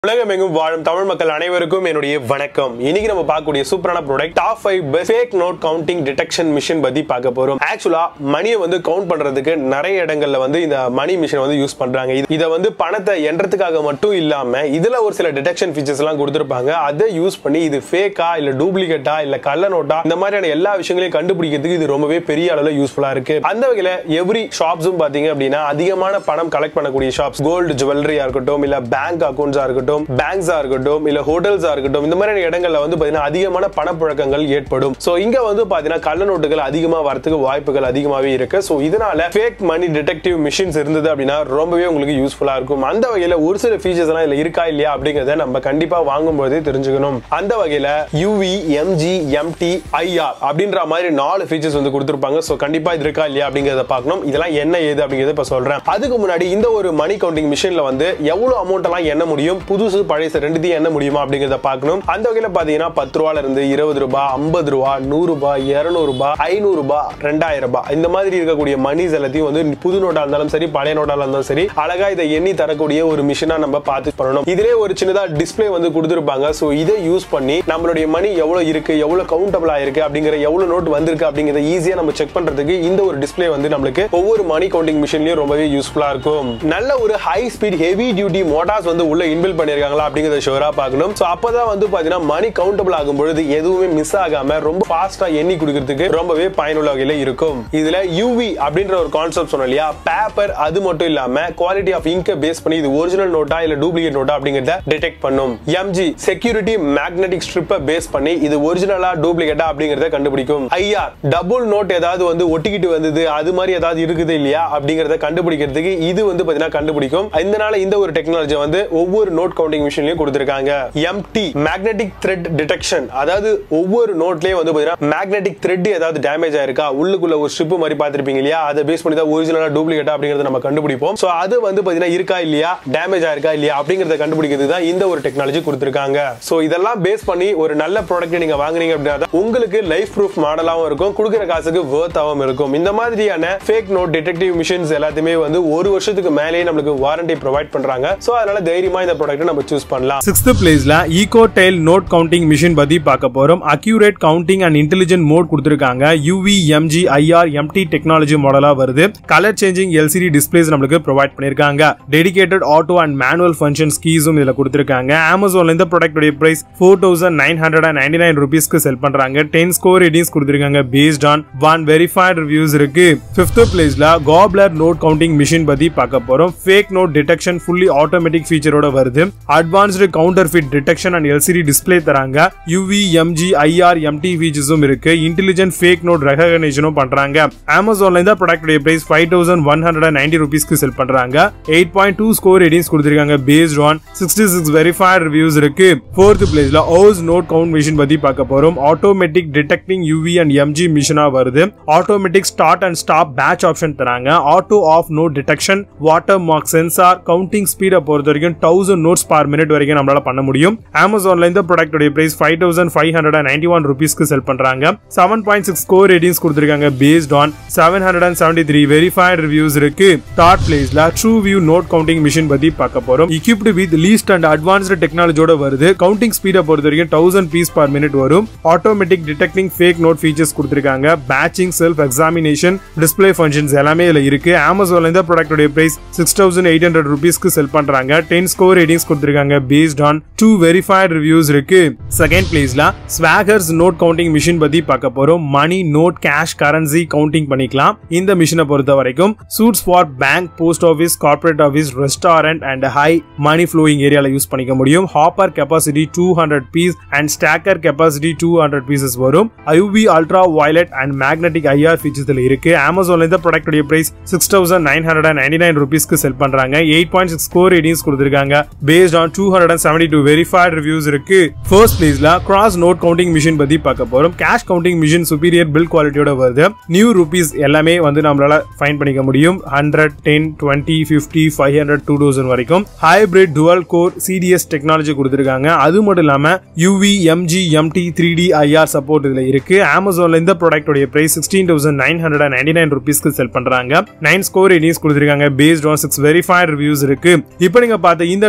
உலகமெங்கும் வாழும் தமிழ் மக்கள் அனைவருக்கும் என்னுடைய வணக்கம் இன்னைக்கு நம்ம பார்க்கக்கூடிய சூப்பரான product top five best fake note counting detection machine பத்தி பார்க்க போறோம் ஆக்சுவலா மணியை வந்து கவுண்ட் பண்றதுக்கு நிறைய இடங்கள்ல வந்து இந்த மணி மிஷின் வந்து யூஸ் பண்றாங்க இது- இதை வந்து பணத்தை எண்றதுக்காக மட்டும் இல்லாம இதுல ஒரு சில டிடெக்ஷன் ஃபீச்சர்ஸ் எல்லாம் கொடுத்திருப்பாங்க அதை யூஸ் பண்ணி இது ஃபேக்கா இல்ல டூப்ளிகேட்டா இல்ல கள்ள நோட்டா இந்த மாதிரியான எல்லா விஷயங்களையும் கண்டுபிடிக்கிறதுக்கு இது ரொம்பவே பெரிய அளவுல யூஸ்ஃபுல்லா இருக்கு அந்த வகையில எவ்ரி ஷாப்ஸும் பாத்தீங்க அப்படின்னா அதிகமான பணம் கலெக்ட் பண்ணக்கூடிய ஷாப்ஸ் கோல்டு ஜுவல்லரியா இருக்கட்டும் இல்ல பேங்க் அக்கௌண்ட்ஸா இருக்கட்டும் பேங்க்ஸா இருக்கட்டும் இல்ல ஹோட்டல்ஸா இருக்கட்டும் இந்த மாதிரியான இடங்கள்ல வந்து பாத்தீங்கன்னா அதிகமான பணப்புழக்கங்கள் ஏற்படும் சோ இங்க வந்து பாத்தீங்கன்னா கள்ள நோட்டுகள் அதிகமா வரதுக்கு வாய்ப்புகள் அதிகமாவே இருக்கு சோ இதனால ஃபேக் மணி டிடெக்டிவ் மிஷின்ஸ் இருந்தது அப்படின்னா ரொம்பவே உங்களுக்கு யூஸ்ஃபுல்லா இருக்கும் அந்த வகையில ஒரு சில ஃபீச்சர்ஸ் எல்லாம் இதுல இருக்கா இல்லையா அப்படிங்கறத நம்ம கண்டிப்பா வாங்கும்போதே தெரிஞ்சுக்கணும் அந்த வகையில யூவி எம்ஜி எம்டி ஐஆர் அப்படின்ற மாதிரி நாலு ஃபீச்சர்ஸ் வந்து கொடுத்திருப்பாங்க சோ கண்டிப்பா இது இருக்கா இல்லையா அப்படிங்கறத பார்க்கணும் இதெல்லாம் என்ன ஏது அப்படிங்கறத இப்ப சொல்றேன் அதுக்கு முன்னாடி இந்த ஒரு மணி கவுண்டிங் மிஷின்ல வந்து எவ்வளவு அமௌண்ட் எல்லாம் எண்ண முடியும் புதுசு பழைய ரெண்டுத்தையும் எண்ண முடியுமா அப்படிங்கறத பார்க்கணும் அந்த வகையில பாத்தீங்கன்னா பத்து ரூபால இருந்து இருபது ரூபாய் ஐம்பது ரூபாய் நூறு ரூபாய் இருநூறு ரூபாய் ஐநூறு ரூபாய் ரெண்டாயிரம் ரூபாய் இந்த மாதிரி இருக்கக்கூடிய மணிஸ் எல்லாத்தையும் வந்து புது நோட்டா இருந்தாலும் சரி பழைய நோட்டா இருந்தாலும் சரி அழகா இதை எண்ணி தரக்கூடிய ஒரு மிஷினா நம்ம பார்த்து பண்ணணும் இதிலே ஒரு சின்னதா டிஸ்ப்ளே வந்து கொடுத்திருப்பாங்க சோ இதை யூஸ் பண்ணி நம்மளுடைய மணி எவ்வளவு இருக்கு எவ்வளவு கவுண்டபிளா இருக்கு அப்படிங்கிற எவ்வளவு நோட் வந்திருக்கு அப்படிங்கறத ஈஸியா நம்ம செக் பண்றதுக்கு இந்த ஒரு டிஸ்ப்ளே வந்து நம்மளுக்கு ஒவ்வொரு மணி கவுண்டிங் மிஷின்லயும் ரொம்பவே யூஸ்ஃபுல்லா இருக்கும் நல்ல ஒரு high speed heavy duty motors வந்து உள்ள இன்பில் பண்ணிருக்காங்களா அப்படிங்கறத ஷுவரா பார்க்கணும் சோ அப்பதான் வந்து பாத்தீங்கன்னா மணி கவுண்டபிள் ஆகும் பொழுது எதுவுமே மிஸ் ஆகாம ரொம்ப ஃபாஸ்டா எண்ணி கொடுக்கறதுக்கு ரொம்பவே பயனுள்ள வகையில இருக்கும் இதுல யூவி அப்படின்ற ஒரு கான்செப்ட் சொன்னோம் இல்லையா பேப்பர் அது மட்டும் இல்லாம குவாலிட்டி ஆஃப் இங்க பேஸ் பண்ணி இது ஒரிஜினல் நோட்டா இல்ல டூப்ளிகேட் நோட்டா அப்படிங்கறத டிடெக்ட் பண்ணும் எம்ஜி செக்யூரிட்டி மேக்னெட்டிக் ஸ்ட்ரிப்பை பேஸ் பண்ணி இது ஒரிஜினலா டூப்ளிகேட்டா அப்படிங்கறத கண்டுபிடிக்கும் ஐஆர் டபுள் நோட் ஏதாவது வந்து ஒட்டிக்கிட்டு வந்தது அது மாதிரி ஏதாவது இருக்குது இல்லையா அப்படிங்கறத கண்டுபிடிக்கிறதுக்கு இது வந்து பாத்தீங்கன்னா கண்டுபிடிக்கும் இதனால இந்த ஒரு டெக்னாலஜி வந்து ஒவ்வொரு நோட் கவுண்டிங் மிஷின்லயும் கொடுத்திருக்காங்க எம்டி மேக்னெட்டிக் த்ரெட் டிடெக்ஷன் அதாவது ஒவ்வொரு நோட்லயும் வந்து பாத்தீங்கன்னா மேக்னெட்டிக் த்ரெட் ஏதாவது டேமேஜ் ஆயிருக்கா உள்ளுக்குள்ள ஒரு ஸ்ட்ரிப் மாதிரி பார்த்திருப்பீங்க இல்லையா அதை பேஸ் பண்ணி தான் ஒரிஜினலா டூப்ளிகேட்டா அப்படிங்கறத நம்ம கண்டுபிடிப்போம் சோ அது வந்து பாத்தீங்கன்னா இருக்கா இல்லையா டேமேஜ் ஆயிருக்கா இல்லையா அப்படிங்கறத கண்டுபிடிக்கிறது தான் இந்த ஒரு டெக்னாலஜி கொடுத்திருக்காங்க சோ இதெல்லாம் பேஸ் பண்ணி ஒரு நல்ல ப்ராடக்ட் நீங்க வாங்குனீங்க அப்படின்னா தான் உங்களுக்கு லைஃப் ப்ரூஃப் மாடலாவும் இருக்கும் கொடுக்குற காசுக்கு வேர்த்தாவும் இருக்கும் இந்த மாதிரியான ஃபேக் நோட் டிடெக்டிவ் மிஷின்ஸ் எல்லாத்தையுமே வந்து ஒரு வருஷத்துக்கு மேலேயே நம்மளுக்கு வாரண்டி ப்ரொவைட் பண்றாங்க சோ அதனால தைரியமா இந்த ப்ராடக்ட் நம்ம சூஸ் பண்ணலாம் சிக்ஸ்த் பிளேஸ்ல eco tail note counting machine பத்தி பார்க்க போறோம் accurate counting and intelligent mode கொடுத்திருக்காங்க UV MG IR MT technology மாடலா வருது கலர் சேஞ்சிங் எல்சிடி டிஸ்பிளேஸ் நம்மளுக்கு ப்ரொவைட் பண்ணிருக்காங்க dedicated auto and manual function கீஸும் இதுல கொடுத்திருக்காங்க அமேசான்ல இந்த ப்ராடக்டோட price four thousand nine hundred and ninety nine ருபீஸ்க்கு செல் பண்றாங்க டென் ஸ்கோர் ரேட்டிங்ஸ் கொடுத்திருக்காங்க based on one verified reviews இருக்கு பிப்த் பிளேஸ்ல காப்லர் நோட் கவுண்டிங் மிஷின் பத்தி பார்க்க போறோம் fake note detection fully automatic ஃபீச்சரோட வருது advanced counterfeit detection and LCD display தராங்க யூவி எம்ஜி ஐஆர் எம்டி ஃபீச்சர்ஸும் இருக்கு இன்டெலிஜென்ட் ஃபேக் நோட் ரெகனைசனும் பண்றாங்க அமேசான்ல இந்த product price five thousand one hundred and ninety ருபீஸ்க்கு செல் பண்றாங்க eight point two score ratings கொடுத்திருக்காங்க based on sixty six verified reviews இருக்கு ஃபோர்த் பிளேஸ்ல ஓஸ் நோட் கவுண்ட் மிஷின் பத்தி பார்க்க போறோம் automatic detecting UV and MG மிஷினா வருது automatic start and stop batch option தராங்க auto off note detection watermark sensor counting ஸ்பீடை பொறுத்த வரைக்கும் தௌசண்ட் நோட்ஸ் பார் மினிட் வரைக்கும் நம்மளால பண்ண முடியும் அமேசான்ல இந்த ப்ராடக்டோட price five thousand five hundred and ninety one ருபீஸ்க்கு செல் பண்றாங்க seven point six score ratings கொடுத்திருக்காங்க based on seven hundred and seventy three verified reviews இருக்கு தேர்ட் பிளேஸ்ல true view note counting machine பத்தி பார்க்க போறோம் equipped with least and advanced டெக்னாலஜியோட வருது கவுண்டிங் ஸ்பீடை பொறுத்த வரைக்கும் தௌசண்ட் பீஸ் பர் மினிட் வரும் automatic detecting fake note features கொடுத்திருக்காங்க batching self examination display functions எல்லாமே இதுல இருக்கு அமேசான்ல இந்த ப்ராடக்டோட price six thousand eight hundred ருபீஸ்க்கு செல் பண்றாங்க டென் ஸ்கோர் ரேட்டிங்ஸ் கொடுத்திருக்காங்க based on two verified reviews இருக்கு செகண்ட் பிளேஸ்ல ஸ்வாகர்ஸ் நோட் கவுண்டிங் மிஷின் பத்தி பார்க்க போறோம் money note cash currency counting பண்ணிக்கலாம் இந்த மிஷினை பொறுத்த வரைக்கும் suits for bank post office corporate office restaurant and high money flowing ஏரியால யூஸ் பண்ணிக்க முடியும் hopper capacity two hundred piece and stacker capacity two hundred pieces வரும் IV ultra violet and magnetic IR ஃபீச்சர்ஸ்ல இருக்கு அமேசான்ல இந்த ப்ராடக்டோட price six thousand nine hundred and ninety nine ருபீஸ்க்கு செல் பண்றாங்க eight point six score ratings கொடுத்திருக்காங்க based on two hundred and seventy two verified reviews இருக்கு ஃபர்ஸ்ட் பிளேஸ்ல கிராஸ் நோட் கவுண்டிங் மிஷின் பத்தி பார்க்க போறோம் cash counting machine superior build குவாலிட்டியோட வருது நியூ ருபீஸ் எல்லாமே வந்து நம்மளால ஃபைன் பண்ணிக்க முடியும் hundred ten twenty fifty five hundred two thousand வரைக்கும் hybrid dual core CDS technology கொடுத்திருக்காங்க அது மட்டும் இல்லாம UV MG MT three D IR support இதுல இருக்கு அமேசான்ல இந்த ப்ராடக்டோட price sixteen thousand nine hundred and ninety nine ருபீஸ்க்கு செல் பண்றாங்க நைன் ஸ்கோர் ரேட்டிங்ஸ் கொடுத்திருக்காங்க based on six verified reviews இருக்கு இப்போ நீங்க பார்த்த இந்த note counting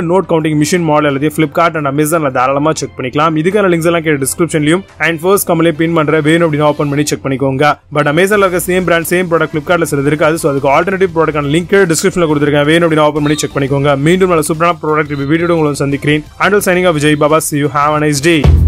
counting machine model எல்லாத்தையும் ஃபிளிப்கார்ட் அண்ட் அமேசான்ல தாராளமா செக் பண்ணிக்கலாம் இதுக்கான லிங்க்ஸ் எல்லாம் கீழே டிஸ்கிரிப்ஷன்லயும் அண்ட் ஃபர்ஸ்ட் கம்பெனி பின் பண்ற வேணும் அப்படின்னு ஓப்பன் பண்ணி செக் பண்ணிக்கோங்க பட் அமேசான்ல இருக்க சேம் பிராண்ட் சேம் ப்ராடக்ட் ஃபிளிப்கார்ட்ல சிலது இருக்காது ஸோ அதுக்கு ஆல்டர்னேட்டிவ் ப்ராடக்ட் லிங்க் டிஸ்கிரிப்ஷன்ல கொடுத்துருக்கேன் வேணும் அப்படின்னு ஓப்பன் பண்ணி செக் பண்ணிக்கோங்க மீண்டும் நல்ல சூப்பரான ப்ராடக்ட் வீடியோ உங்களை சந்திக்கிறேன் and signing off Vijay Baba see you have a nice day